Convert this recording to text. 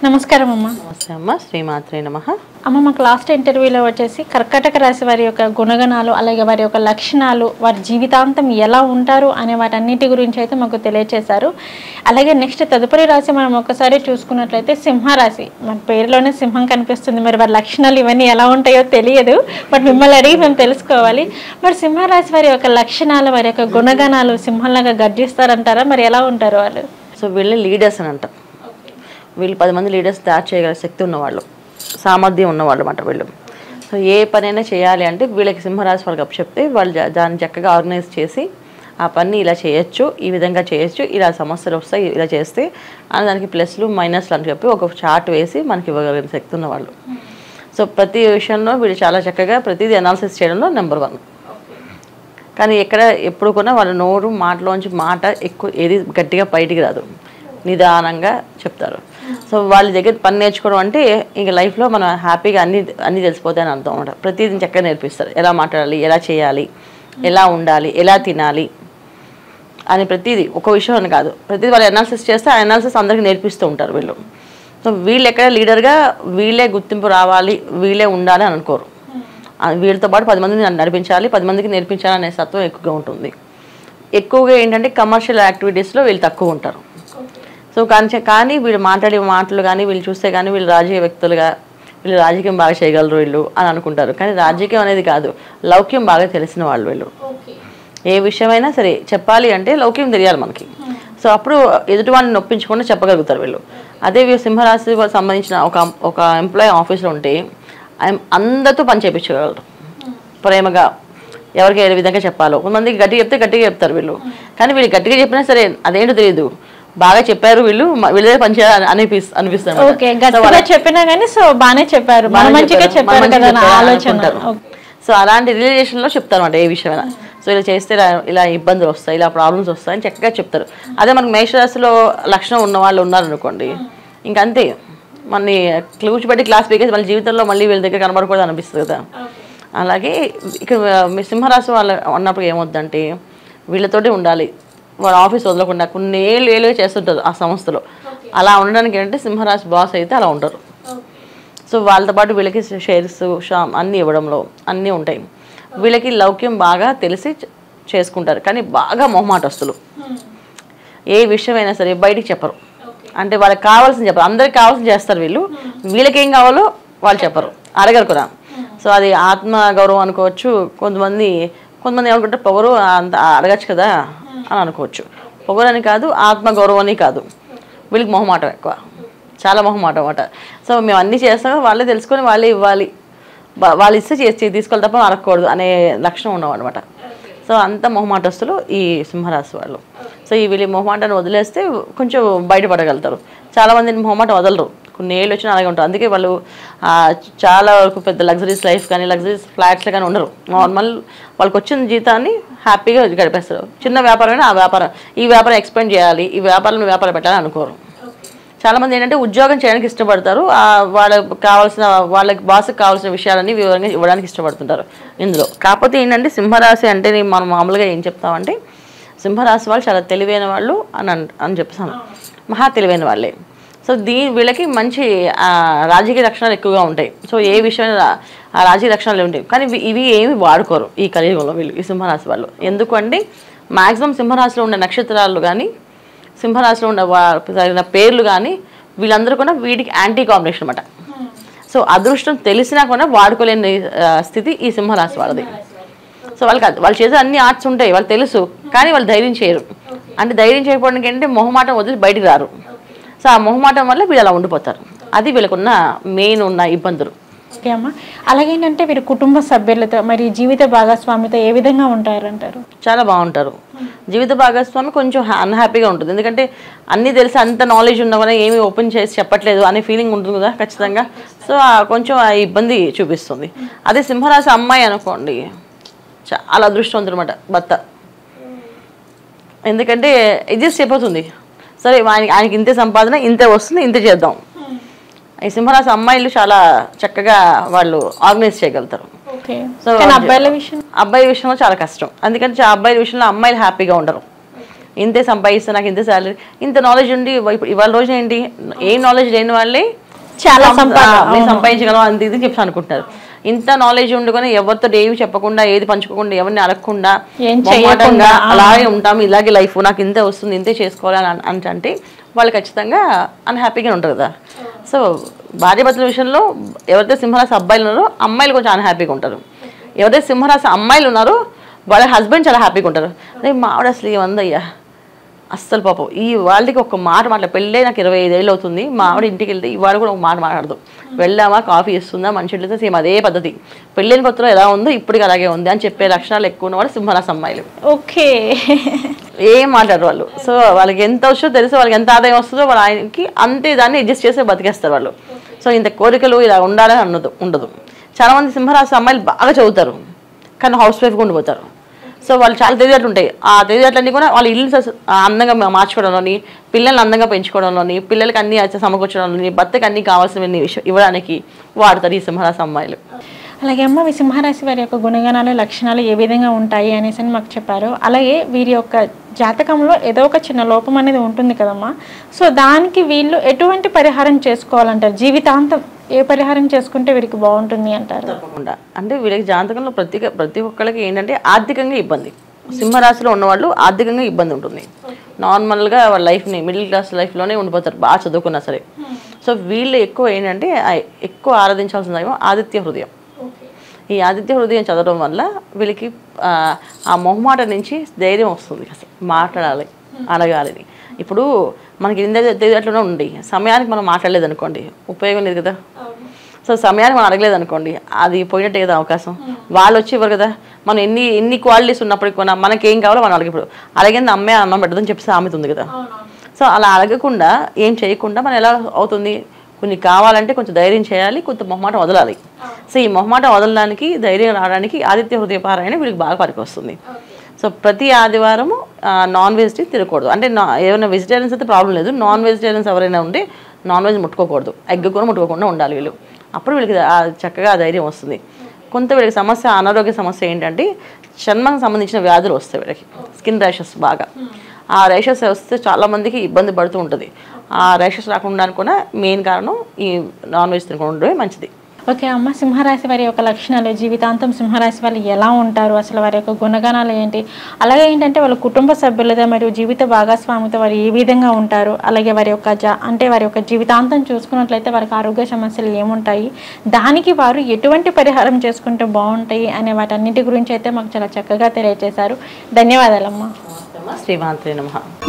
నమస్కారం అమ్మ నమస్తే అమ్మ శ్రీమాత్రే నమ అమ్మ మాకు లాస్ట్ ఇంటర్వ్యూలో వచ్చేసి కర్కాటక రాశి వారి యొక్క గుణగణాలు అలాగే వారి యొక్క లక్షణాలు వారి జీవితాంతం ఎలా ఉంటారు అనే వాటన్నిటి గురించి అయితే మాకు తెలియచేశారు అలాగే నెక్స్ట్ తదుపరి రాశి మనం ఒకసారి చూసుకున్నట్లయితే సింహరాశి మన పేరులోనే సింహం కనిపిస్తుంది మరి వారి లక్షణాలు ఇవన్నీ ఎలా ఉంటాయో తెలియదు బట్ మిమ్మల్ని అడిగి మేము తెలుసుకోవాలి మరి సింహరాశి వారి యొక్క లక్షణాలు వారి యొక్క గుణగణాలు సింహంలాగా గర్జిస్తారంటారా మరి ఎలా ఉంటారు వాళ్ళు సో వీళ్ళని లీడర్స్ అని అంటాం వీళ్ళు పది మంది లీడర్స్ తయారు చేయగల శక్తి ఉన్నవాళ్ళు సామర్థ్యం ఉన్నవాళ్ళు అన్నమాట వీళ్ళు సో ఏ పనైనా చేయాలి అంటే వీళ్ళకి సింహరాశి వాళ్ళకి అప్పు చెప్తే వాళ్ళు జా- దాన్ని చక్కగా ఆర్గనైజ్ చేసి ఆ పని ఇలా చేయొచ్చు ఈ విధంగా చేయొచ్చు ఇలా సమస్యలు వస్తాయి ఇలా చేస్తే అని దానికి ప్లస్లు మైనస్లు అని చెప్పి ఒక చార్ట్ వేసి మనకి ఇవ్వగలిగిన శక్తి ఉన్నవాళ్ళు సో ప్రతి విషయంలో వీళ్ళు చాలా చక్కగా ప్రతిదీ అనాలిసిస్ చేయడంలో నెంబర్ వన్ కానీ ఎక్కడ ఎప్పుడు కూడా వాళ్ళ నోరు మాటలోంచి మాట ఎక్కువ ఏది గట్టిగా బయటికి రాదు నిదానంగా చెప్తారు సో వాళ్ళ దగ్గర పని నేర్చుకోవడం అంటే ఇంక లైఫ్లో మనం హ్యాపీగా అన్ని అన్ని తెలిసిపోతాయని అర్థం అనమాట ప్రతిదీ చక్కగా నేర్పిస్తారు ఎలా మాట్లాడాలి ఎలా చేయాలి ఎలా ఉండాలి ఎలా తినాలి అని ప్రతిదీ ఒక విషయం అని కాదు ప్రతిదీ వాళ్ళు అనాలిసిస్ చేస్తే ఆ అనాలిసిస్ అందరికీ నేర్పిస్తూ ఉంటారు వీళ్ళు సో వీళ్ళు ఎక్కడ లీడర్గా వీళ్ళే గుర్తింపు రావాలి వీళ్ళే ఉండాలి అని అనుకోరు ఆ వీళ్ళతో పాటు పది మందిని నడిపించాలి పది మందికి నేర్పించాలి అనే సత్వం ఎక్కువగా ఉంటుంది ఎక్కువగా ఏంటంటే కమర్షియల్ యాక్టివిటీస్లో వీళ్ళు తక్కువ ఉంటారు సో కానీ కానీ వీళ్ళు మాట్లాడే మాటలు కానీ వీళ్ళు చూస్తే కానీ వీళ్ళు రాజకీయ వ్యక్తులుగా వీళ్ళు రాజకీయం బాగా చేయగలరు వీళ్ళు అని అనుకుంటారు కానీ రాజకీయం అనేది కాదు లౌక్యం బాగా తెలిసిన వాళ్ళు వీళ్ళు ఏ విషయమైనా సరే చెప్పాలి అంటే లౌక్యం తెలియాలి మనకి సో అప్పుడు ఎదుటి వాళ్ళని నొప్పించకుండా చెప్పగలుగుతారు వీళ్ళు అదే వీ- సింహరాశి వాళ్ళకి సంబంధించిన ఒక ఒక ఎంప్లాయీ ఆఫీస్లో ఉంటే ఆయన అందరితో పని చేయించగలరు ప్రేమగా ఎవరికి ఏ విధంగా చెప్పాలో కొంతమందికి గట్టిగా చెప్తే గట్టిగా చెప్తారు వీళ్ళు కానీ వీళ్ళు గట్టిగా చెప్పినా సరే అదేంటో తెలియదు బాగా చెప్పారు వీళ్ళు మ- వీళ్ళే పని చేయాలి అనిపిస్ అనిపిస్తుంది అన్నమాట. ఓకే సో గట్టిగా వాళ్ళ- చెప్పినా కానీ సో బాగానే చెప్పారు మన బాగా మంచిగా చెప్పారు, చెప్పారు మన కదా మంచిగా నా చెప్పారు అని ఆలోచన అనుకుంటారు. ఓకే. సో అలాంటి రిలేషన్లో చెప్తారు అనమాట ఏ విషయమైనా సో ఇలా చేస్తే ఇలా ఇలా ఇబ్బందులు వస్తాయి ఇలా ప్రాబ్లమ్స్ వస్తాయి అని చక్కగా చెప్తారు అదే మనకు మేషరాశిలో లక్షణం ఉన్న వాళ్ళు ఉన్నారనుకోండి ఇంక అంతే మనని క్లూచి పెట్టి క్లాస్ పీకేసి మళ్ళీ జీవితంలో మళ్ళీ వీళ్ళ దగ్గర కనబడకూడదు అనిపిస్తుంది కదా అలాగే ఇక మీ సింహరాశి వాళ్ళ ఉన్నప్పుడు ఏమవుద్దంటే వీళ్ళతోటి ఉండాలి వాళ్ళ ఆఫీస్ వదలకుండా కొన్ని ఏళ్ళు ఏళ్ళుగా చేస్తుంటారు ఆ సంస్థలో అలా ఉండడానికి ఏంటంటే సింహరాశి బాస్ అయితే అలా ఉండరు సో వాళ్ళతో పాటు వీళ్ళకి షేర్స్ షామ్ అన్నీ ఇవ్వడంలో అన్నీ ఉంటాయి వీళ్ళకి లౌక్యం బాగా తెలిసి చ- చేసుకుంటారు కానీ బాగా మొహమాటస్తులు ఏ విషయమైనా సరే బయటికి చెప్పరు అంటే వాళ్ళకి కావాల్సింది చెప్పరు అందరికి కావాల్సింది చేస్తారు వీళ్ళు వీళ్ళకి ఏం కావాలో వాళ్ళు చెప్పరు అడగరు కూడా సో అది ఆత్మ గౌరవం అనుకోవచ్చు కొంతమంది కొంతమంది ఏమనుకుంటారు పొగరు అంత అడగచ్చు కదా అని అనుకోవచ్చు పొగరు అని కాదు ఆత్మ గౌరవం అని కాదు వీళ్ళకి మొహమాటం ఎక్కువ చాలా మొహమాటం అన్నమాట సో మేము అన్నీ చేస్తాం వాళ్ళే తెలుసుకొని వాళ్ళే ఇవ్వాలి వా- వాళ్ళు ఇస్తే చేసి తీసుకెళ్ళి తప్ప అడగకూడదు అనే లక్షణం ఉండవు అనమాట సో అంత మొహమాటస్తులు ఈ సింహరాశి వాళ్ళు సో ఈ వీళ్ళు మొహమాటాన్ని వదిలేస్తే కొంచెం బయటపడగలుగుతారు చాలామంది మొహమాటం వదలరు కొన్ని ఏళ్ళు వచ్చినా అలాగే ఉంటారు అందుకే వాళ్ళు ఆ, చాలా వరకు పెద్ద లగ్జరీస్ లైఫ్ కానీ లగ్జరీస్ ఫ్లాట్స్లో కానీ ఉండరు నార్మల్ వాళ్ళకి వచ్చిన జీతాన్ని హ్యాపీగా గడిపేస్తారు చిన్న వ్యాపారమైనా ఆ వ్యాపారం ఈ వ్యాపారం ఎక్స్పెండ్ చేయాలి ఈ వ్యాపారంలో వ్యాపారం పెట్టాలని అనుకోరు చాలా మంది ఏంటంటే ఉద్యోగం చేయడానికి ఇష్టపడతారు ఆ వాళ్ళకి కావాల్సిన వాళ్ళకి బాస్కి కావాల్సిన విషయాలన్నీ వివరంగా ఇవ్వడానికి ఇష్టపడుతుంటారు ఇందులో కాకపోతే ఏంటంటే సింహరాశి అంటే నేను మనం మామూలుగా ఏం చెప్తామంటే సింహరాశి వాళ్ళు చాలా తెలివైన వాళ్ళు అని అన్- అని చెప్తాను మహా తెలివైన వాళ్ళే సో దీ వీళ్ళకి మంచి ఆ, రాజకీయ లక్షణాలు ఎక్కువగా ఉంటాయి సో ఏ విషయమైన రా- ఆ రాజకీయ లక్షణాలు ఉంటాయి కానీ ఇవి- ఇవి ఏమి వాడుకోరు ఈ కలియుగంలో వీళ్ళు ఈ సింహరాశి వాళ్ళు ఎందుకంటే మాక్సిమం సింహరాశిలో ఉండే నక్షత్రాలు కానీ సింహరాశిలో ఉన్న వా- తగిన పేర్లు కానీ వీళ్ళందరూ కూడా వీటికి యాంటీ కాంబినేషన్ అనమాట సో అదృష్టం తెలిసినా కూడా వాడుకోలేని ఆ, స్థితి ఈ సింహరాశి వాళ్ళది సో వాళ్ళకి అది- వాళ్ళు చేసే అన్ని ఆర్ట్స్ ఉంటాయి వాళ్ళు తెలుసు కానీ వాళ్ళు ధైర్యం చేయరు అంటే ధైర్యం చేయకపోవడానికి ఏంటంటే మొహమాటం వదిలి బయటికి రారు సో ఆ మొహమాటం వల్ల వీళ్ళు అలా ఉండిపోతారు అది వీళ్ళకున్న మెయిన్ ఉన్న ఇబ్బందులు ఓకే అమ్మ అలాగేంటంటే వీరు కుటుంబ సభ్యులతో మరి జీవిత భాగస్వామితో ఏ విధంగా ఉంటారంటారు చాలా బాగుంటారు జీవిత భాగస్వామి కొంచెం అన్హ్యాపీగా ఉంటుంది ఎందుకంటే అన్నీ తెలిసి అంత నాలెడ్జ్ ఉన్నా కూడా ఏమీ ఓపెన్ చేసి చెప్పట్లేదు అనే ఫీలింగ్ ఉంటుంది కదా ఖచ్చితంగా సో ఆ కొంచెం ఆ ఇబ్బంది చూపిస్తుంది అదే సింహరాశి అమ్మాయి అనుకోండి చాలా అదృష్టవంతుడు అనమాట భర్త ఎందుకంటే అడ్జస్ట్ అయిపోతుంది సరే ఆయనకి ఆయనకి ఇంతే సంపాదన ఇంతే వస్తుంది ఇంతే చేద్దాం ఈ సింహరాశి అమ్మాయిలు చాలా చక్కగా వాళ్ళు ఆర్గనైజ్ చేయగలుగుతారు ఓకే సో కానీ అబ్బాయిల విషయం అబ్బాయి విషయంలో చాలా కష్టం అందుకని చా- అబ్బాయిల విషయంలో అమ్మాయిలు హ్యాపీగా ఉండరు ఇంతే సంపాదిస్తే నాకు ఇంత శాలరీ ఇంత నాలెడ్జ్ ఉండి ఇవ- ఇవాళ రోజున ఏంటి ఏ నాలెడ్జ్ లేని వాళ్ళే చాలా సంపాదన ఆ, మేము సంపాదించగలం అంత ఇది చెప్పి అనుకుంటారు ఇంత నాలెడ్జ్ ఉండుకొని ఎవరితో ఏమి చెప్పకుండా ఏది పంచుకోకుండా ఎవరిని అడగకుండా ఏం మొహమాటంగా చేయకుండా, అలాగే ఉంటాం ఇలాగే లైఫ్ నాకు ఇంతే వస్తుంది ఇంతే చేసుకోవాలి అని అన్- అంటే వాళ్ళు ఖచ్చితంగా అన్హ్యాపీగా ఉంటారు కదా సో భార్య భర్తల విషయంలో ఎవరైతే సింహరాశి అబ్బాయిలు ఉన్నారో అమ్మాయిలు కొంచెం అన్హ్యాపీగా ఉంటారు ఎవరైతే సింహరాశి అమ్మాయిలు ఉన్నారో వాళ్ళ హస్బెండ్ చాలా హ్యాపీగా ఉంటారు అదే మావిడ అసలు ఏమందయ్యా అస్సలు పాపం ఈ వాళ్ళకి ఒక మాట మాట్లా పెళ్ళే నాకు ఇరవై ఐదేళ్ళు అవుతుంది మా ఆవిడ ఇంటికి వెళ్తే ఇవాళ కూడా ఒక మాట మాట్లాడదు వెళ్ళామా కాఫీ ఇస్తుందా మంచి ఇస్తుందా సేమ్ అదే పద్ధతి పెళ్ళైన కొత్తలో ఎలా ఉందో ఇప్పటికి అలాగే ఉంది అని చెప్పే లక్షణాలు ఎక్కువ ఉన్నవాడు సింహరాశి అమ్మాయిలు ఓకే ఏం మాట్లాడరు వాళ్ళు సో వాళ్ళకి ఎంత వస్తుందో తెలుసు వాళ్ళకి ఎంత ఆదాయం వస్తుందో వాళ్ళ ఆయనకి అంతే దాన్ని అడ్జస్ట్ చేసి బతికేస్తారు వాళ్ళు సో ఇంత కోరికలు ఇలా ఉండాలని అన్నదు ఉండదు చాలా మంది సింహరాశి అమ్మాయిలు బాగా చదువుతారు కానీ హౌస్ వైఫ్గా ఉండిపోతారు సో వాళ్ళు చాలా తెలివితేటలు ఉంటాయి ఆ తెలివితేటలన్నీ కూడా వాళ్ళ ఇల్లు స- ఆ అందంగా మా- మార్చుకోవడంలోని పిల్లల్ని అందంగా పెంచుకోవడంలోని పిల్లలకి అన్ని సమకూర్చడంలోని భర్తకి అన్ని కావాల్సినవన్నీ విషయం ఇవ్వడానికి వాడతారు ఈ సింహరాశి అమ్మాయిలు అలాగే అమ్మ ఈ సింహరాశి వారి యొక్క గుణగణాలు లక్షణాలు ఏ విధంగా ఉంటాయి అనేసి అని మాకు చెప్పారు అలాగే వీరి యొక్క జాతకంలో ఏదో ఒక చిన్న లోపం అనేది ఉంటుంది కదమ్మా సో దానికి వీళ్ళు ఎటువంటి పరిహారం చేసుకోవాలంటారు జీవితాంతం ఏ పరిహారం చేసుకుంటే వీరికి బాగుంటుంది అంటారు తప్పకుండా అంటే వీళ్ళకి జాతకంలో ప్రతి ప్రతి ఒక్కళ్ళకి ఏంటంటే ఆర్థికంగా ఇబ్బంది సింహరాశిలో ఉన్నవాళ్ళు ఆర్థికంగా ఇబ్బంది ఉంటుంది నార్మల్గా వాళ్ళ లైఫ్ని మిడిల్ క్లాస్ లైఫ్లోనే ఉండిపోతారు బాగా చదువుకున్నా సరే సో వీళ్ళు ఎక్కువ ఏంటంటే ఆ ఎక్కువ ఆరాధించాల్సిన దైవం ఆదిత్య హృదయం ఈ ఆదిత్య హృదయం చదవడం వల్ల వీళ్ళకి ఆ, ఆ మొహమాట నుంచి ధైర్యం వస్తుంది అసలు మాట్లాడాలి అడగాలని ఇప్పుడు మనకి ఇంత తెలియట్లోనే ఉండి సమయానికి మనం మాట్లాడలేదు అనుకోండి ఉపయోగం లేదు కదా సో సమయానికి మనం అడగలేదు అనుకోండి అది పోయినట్టే కదా అవకాశం వాళ్ళు వచ్చి ఇవ్వరు కదా మనం ఎన్ని ఎన్ని క్వాలిటీస్ ఉన్నప్పటికీ కూడా మనకి ఏం కావాలో మనం అడగ ఇప్పుడు అడిగింది అమ్మే అన్నం పెట్టదని చెప్పి సామెత ఉంది కదా సో అలా అడగకుండా ఏం చేయకుండా మనం ఎలా అవుతుంది కొన్ని కావాలంటే కొంచెం ధైర్యం చేయాలి కొంత మొహమాటం వదలాలి సో ఈ మొహమాటం వదలడానికి ధైర్యం రావడానికి ఆదిత్య హృదయ పారాయణ వీళ్ళకి బాగా పనికొస్తుంది సో ప్రతి ఆదివారము నాన్ వెజ్ తినకూడదు అంటే నా ఏమైనా వెజిటేరియన్స్ అయితే ప్రాబ్లం లేదు నాన్ వెజిటేరియన్స్ ఎవరైనా ఉంటే నాన్ వెజ్ ముట్టుకోకూడదు ఎగ్ కూడా ముట్టుకోకుండా ఉండాలి వీళ్ళు అప్పుడు వీళ్ళకి ఆ చక్కగా ఆ ధైర్యం వస్తుంది కొంత వీళ్ళకి సమస్య అనారోగ్య సమస్య ఏంటంటే చర్మం సంబంధించిన వ్యాధులు వస్తాయి వీళ్ళకి స్కిన్ ర్యాషెస్ బాగా ఆ ర్యాషెస్ వస్తే చాలా మందికి ఇబ్బంది పడుతూ ఉంటుంది ఆ ర్యాషెస్ రాకుండా కూడా మెయిన్ కారణం ఈ నాన్ వెజ్ తినకుండా ఉండడమే మంచిది ఓకే అమ్మ సింహరాశి వారి యొక్క లక్షణాలు జీవితాంతం సింహరాశి వాళ్ళు ఎలా ఉంటారు అసలు వారి యొక్క గుణగణాలు ఏంటి అలాగే ఏంటంటే వాళ్ళ కుటుంబ సభ్యులతో మరియు జీవిత భాగస్వామితో వారు ఏ విధంగా ఉంటారు అలాగే వారి యొక్క జా అంటే వారి యొక్క జీవితాంతం చూసుకున్నట్లయితే వారికి ఆరోగ్య సమస్యలు ఏముంటాయి దానికి వారు ఎటువంటి పరిహారం చేసుకుంటే బాగుంటాయి అనే వాటన్నిటి గురించి అయితే మాకు చాలా చక్కగా తెలియజేశారు ధన్యవాదాలమ్మా శ్రీమాంత్రి నమః